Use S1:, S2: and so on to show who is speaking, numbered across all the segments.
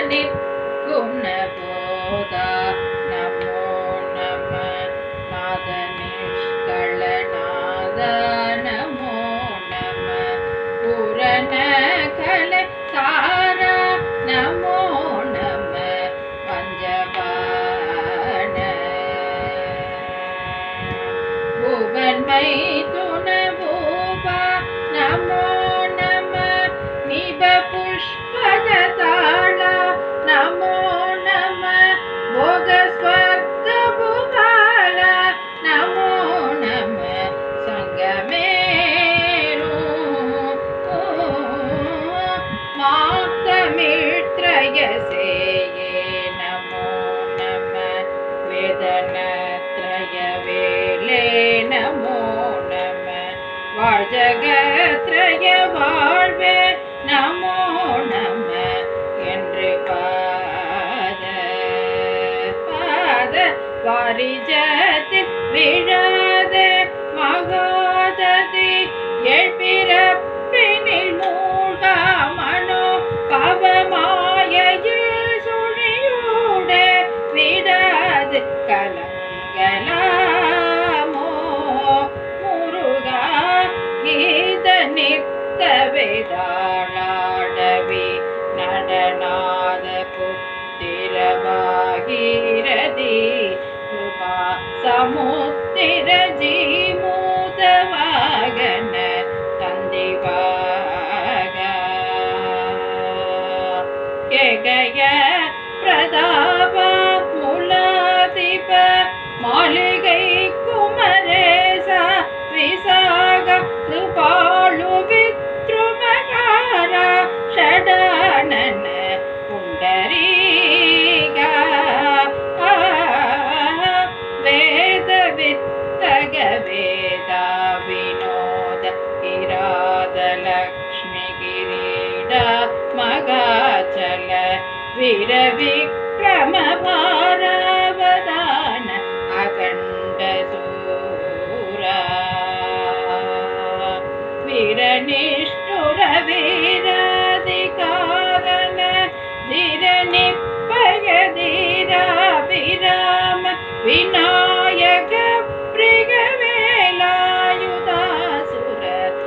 S1: நிற்கும் நபோதா நமோ நம நாத நிஷ்களநாத நமோ நம பூரண கல தாரா நமோ நம பஞ்சபாண ಭುವನ್ಮೈ ತುನ ಭೂಪಾ ನಮೋ ನಮ ನಿಭ ಪುಷ್ಪದ ತಾಳ ನಮೋ ನಮ ಭೋಗ ಸ್ವರ್ಗ ಭೂಪಾಲ ನಮೋ ನಮ ಸಂಗಮೇರು ಮಾತಮಿತ್ರಯ ಸೇಯೇ ನಮೋ ನಮ வேதனத்ரய வேலே நமோ நம வாழ்ஜகத்ரய வாழ்வே நமோ நம என்று பாத பாத பாரிஜத்தில் விழாத மகோததி எழுப்பிறப்பினில் மூழ்கா மனோ பவமாயில் சுழியூட விடாது கலங்கலாமோ முருகா கீத நித்த வேதாளாடவி நடனாத புத்திரவாகீரதி கிருபா சமுத்திர ஜீமூத வாகன தந்திவாக ಕೆಗೆಯ ಪ್ರತಾಪ ಮುಲಾದಿಪ ಮಾಲಿಗೈ ಕುಮರೇಶ ವಿಸಾಗ ಕೃಪಾಳು ವಿದ್ರುಮಕಾರ ಷಡಾನನ ಪುಂಡರೀಗ ಆ, ವೇದ ವಿತ್ತಗ ವೇದ ವಿನೋದ ಇರಾದ ಲಕ್ಷ್ಮಿ ಗಿರೀಡ ಮಗಾಚಲ ವೀರ ವಿಕ್ರಮ ಭಾರಾವದಾನ ಅಖಂಡ ಸೂರ ವೀರ ನಿಷ್ಠುರ ವೀರಾಧಿಕಾರನ ಧೀರ ನಿಪ್ಪಯ ಧೀರ ವಿರಾಮ ವಿನಾಯಕ ಪ್ರಿಗವೇಲಾಯುಧಾಸುರ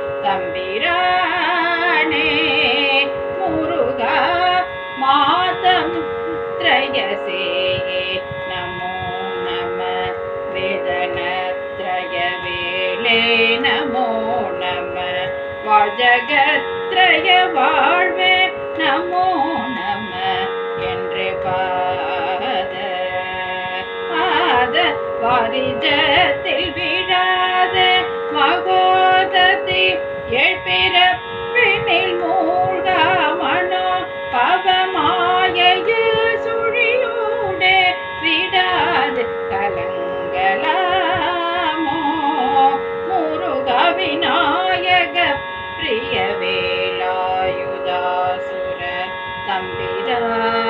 S1: தம்பிரானே முருகா மாதம் த்ரயசேயே நமோ நம வேதனத்ரய வேலே நமோ நம வாழ்ஜகத்ரய வாழ்வே நமோ நம என்று பாத பாத வாரிஜத்தில் விழாத மகோததி எழுப்பிறப்பினில் மூழ்கா மனோ பவமாயில் சுழியூடே விடாது கலங்கலாமோ முருக விநாயக பிரிய வேலாயுதாசுர தம்பிரா